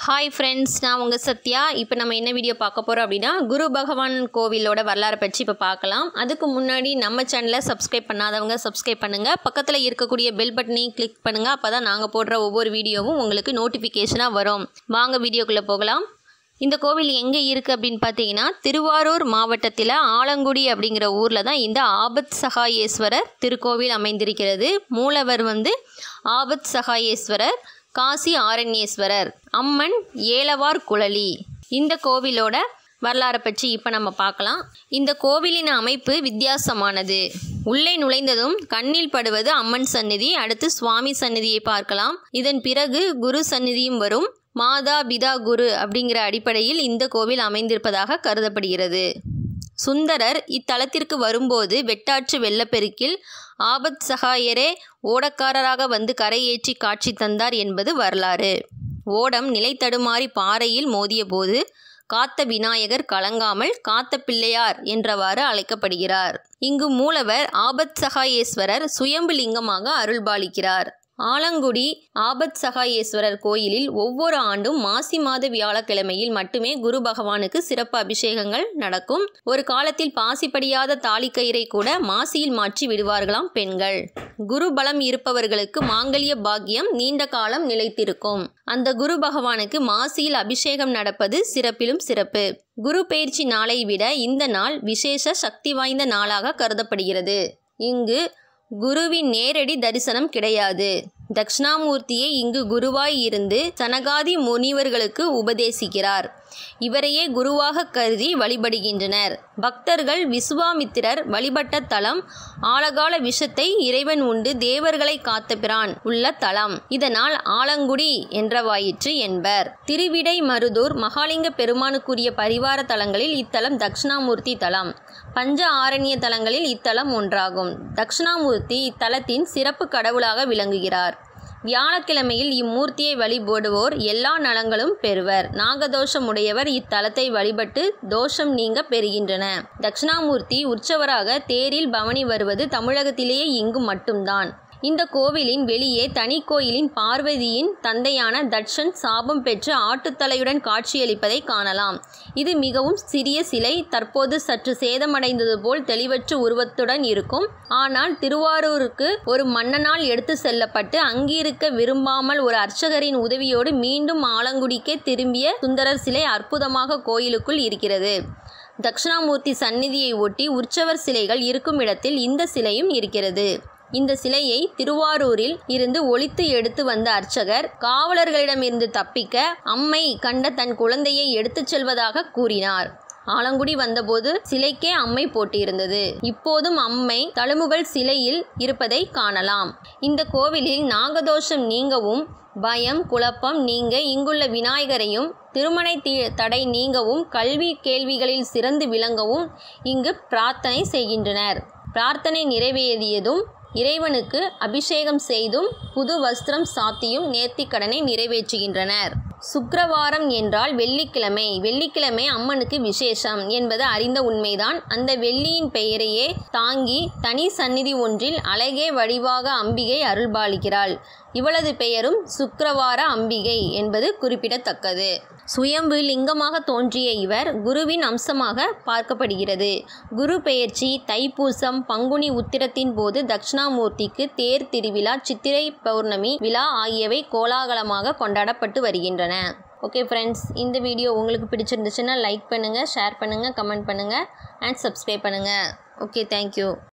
hi friends நான் உங்கள் சத்யா இப்போ நம்ம என்ன வீடியோ பார்க்க போகிறோம் அப்படின்னா குரு பகவான் கோவிலோட வரலாறை பற்றி இப்போ பார்க்கலாம் அதுக்கு முன்னாடி நம்ம சேனலை சப்ஸ்கிரைப் பண்ணாதவங்க சப்ஸ்கிரைப் பண்ணுங்கள் பக்கத்தில் இருக்கக்கூடிய பெல் பட்டனையும் கிளிக் பண்ணுங்கள் அப்போ தான் நாங்கள் போடுற ஒவ்வொரு வீடியோவும் உங்களுக்கு நோட்டிஃபிகேஷனாக வரும் வாங்க வீடியோக்குள்ளே போகலாம் இந்த கோவில் எங்கே இருக்குது அப்படின்னு பார்த்தீங்கன்னா திருவாரூர் மாவட்டத்தில் ஆலங்குடி அப்படிங்கிற ஊரில் தான் இந்த ஆபத் சகாயேஸ்வரர் திருக்கோவில் அமைந்திருக்கிறது மூலவர் வந்து ஆபத் சகாயேஸ்வரர் காசி ஆரண்யேஸ்வரர் அம்மன் ஏலவார் குழலி இந்த கோவிலோட வரலாறை பற்றி இப்போ நம்ம பார்க்கலாம் இந்த கோவிலின் அமைப்பு வித்தியாசமானது உள்ளே நுழைந்ததும் கண்ணில் படுவது அம்மன் சந்நிதி அடுத்து சுவாமி சந்நிதியை பார்க்கலாம் இதன் பிறகு குரு சந்நிதியும் வரும் மாதா பிதா குரு அப்படிங்கிற அடிப்படையில் இந்த கோவில் அமைந்திருப்பதாக கருதப்படுகிறது சுந்தரர் இத்தலத்திற்கு வரும்போது வெட்டாற்று வெள்ளப்பெருக்கில் ஆபத் சகாயரே ஓடக்காரராக வந்து கரையேற்றி காட்சி தந்தார் என்பது வரலாறு ஓடம் நிலை தடுமாறி பாறையில் மோதியபோது காத்த விநாயகர் கலங்காமல் காத்த பிள்ளையார் என்றவாறு அழைக்கப்படுகிறார் இங்கு மூலவர் ஆபத் சகாயேஸ்வரர் சுயம்பு லிங்கமாக அருள்பாலிக்கிறார் ஆலங்குடி ஆபத் சகாயேஸ்வரர் கோயிலில் ஒவ்வொரு ஆண்டும் மாசி மாத வியாழக்கிழமையில் மட்டுமே குரு பகவானுக்கு சிறப்பு அபிஷேகங்கள் நடக்கும் ஒரு காலத்தில் பாசிப்படியாத தாலிக்கயிறை கூட மாசியில் மாற்றி விடுவார்களாம் பெண்கள் குரு பலம் இருப்பவர்களுக்கு மாங்கல்ய பாக்கியம் நீண்ட காலம் நிலைத்திருக்கும் அந்த குரு பகவானுக்கு மாசியில் அபிஷேகம் நடப்பது சிறப்பிலும் சிறப்பு குரு பயிற்சி நாளை விட இந்த நாள் விசேஷ சக்தி வாய்ந்த நாளாக கருதப்படுகிறது இங்கு குருவின் நேரடி தரிசனம் கிடையாது தட்சிணாமூர்த்தியே இங்கு குருவாய் இருந்து சனகாதி முனிவர்களுக்கு உபதேசிக்கிறார் இவரையே குருவாக கருதி வழிபடுகின்றனர் பக்தர்கள் விசுவாமித்திரர் வழிபட்ட தலம் ஆழகால விஷத்தை இறைவன் உண்டு தேவர்களை காத்த பிரான் உள்ள தலம் இதனால் ஆலங்குடி என்றவாயிற்று என்பர் திருவிடை மருதூர் மகாலிங்க பெருமானுக்குரிய பரிவார தலங்களில் இத்தலம் தட்சிணாமூர்த்தி தலம் பஞ்ச ஆரண்ய தலங்களில் இத்தலம் ஒன்றாகும் தட்சிணாமூர்த்தி இத்தலத்தின் சிறப்பு கடவுளாக விளங்குகிறார் வியாழக்கிழமையில் இம்மூர்த்தியை வழிபடுவோர் எல்லா நலங்களும் பெறுவர் நாகதோஷம் உடையவர் இத்தலத்தை வழிபட்டு தோஷம் நீங்க பெறுகின்றன தட்சிணாமூர்த்தி உற்சவராக தேரில் பவனி வருவது தமிழகத்திலேயே இங்கு மட்டும்தான் இந்த கோவிலின் வெளியே தனி கோயிலின் பார்வதியின் தந்தையான தட்சன் சாபம் பெற்று ஆட்டுத்தலையுடன் காட்சியளிப்பதை காணலாம் இது மிகவும் சிறிய சிலை தற்போது சற்று சேதமடைந்தது போல் தெளிவற்ற உருவத்துடன் இருக்கும் ஆனால் திருவாரூருக்கு ஒரு மன்னனால் எடுத்து செல்லப்பட்டு அங்கிருக்க விரும்பாமல் ஒரு அர்ச்சகரின் உதவியோடு மீண்டும் ஆலங்குடிக்கே திரும்பிய சுந்தரர் சிலை அற்புதமாக கோயிலுக்குள் இருக்கிறது தட்சிணாமூர்த்தி சந்நிதியை ஒட்டி உற்சவர் சிலைகள் இருக்கும் இடத்தில் இந்த சிலையும் இருக்கிறது இந்த சிலையை திருவாரூரில் இருந்து ஒழித்து எடுத்து வந்த அர்ச்சகர் காவலர்களிடமிருந்து தப்பிக்க அம்மை கண்ட தன் குழந்தையை எடுத்துச் செல்வதாக கூறினார் ஆலங்குடி வந்தபோது சிலைக்கே அம்மை போட்டிருந்தது இப்போதும் அம்மை தழுமுகள் சிலையில் இருப்பதை காணலாம் இந்த கோவிலில் நாகதோஷம் நீங்கவும் பயம் குழப்பம் நீங்க இங்குள்ள விநாயகரையும் திருமணை தடை நீங்கவும் கல்வி கேள்விகளில் சிறந்து விளங்கவும் இங்கு பிரார்த்தனை செய்கின்றனர் பிரார்த்தனை நிறைவேறியதும் இறைவனுக்கு அபிஷேகம் செய்தும் புது வஸ்திரம் சாத்தியும் நேர்த்திக்கடனை நிறைவேற்றுகின்றனர் சுக்கிரவாரம் என்றால் வெள்ளிக்கிழமை வெள்ளிக்கிழமை அம்மனுக்கு விசேஷம் என்பது அறிந்த உண்மைதான் அந்த வெள்ளியின் பெயரையே தாங்கி தனி சந்நிதி ஒன்றில் அழகே வடிவாக அம்பிகை அருள்பாலிக்கிறாள் இவளது பெயரும் சுக்கிரவார அம்பிகை என்பது குறிப்பிடத்தக்கது சுயம்பு லிங்கமாக தோன்றிய இவர் குருவின் அம்சமாக பார்க்கப்படுகிறது குரு பெயர்ச்சி தைப்பூசம் பங்குனி உத்திரத்தின் போது தட்சிணாமூர்த்திக்கு தேர் திருவிழா சித்திரை பௌர்ணமி விழா ஆகியவை கோலாகலமாக கொண்டாடப்பட்டு வருகின்றன ஓகே ஃப்ரெண்ட்ஸ் இந்த வீடியோ உங்களுக்கு பிடிச்சிருந்துச்சுன்னா லைக் பண்ணுங்கள் ஷேர் பண்ணுங்கள் கமெண்ட் பண்ணுங்கள் அண்ட் சப்ஸ்கிரைப் பண்ணுங்கள் ஓகே தேங்க்யூ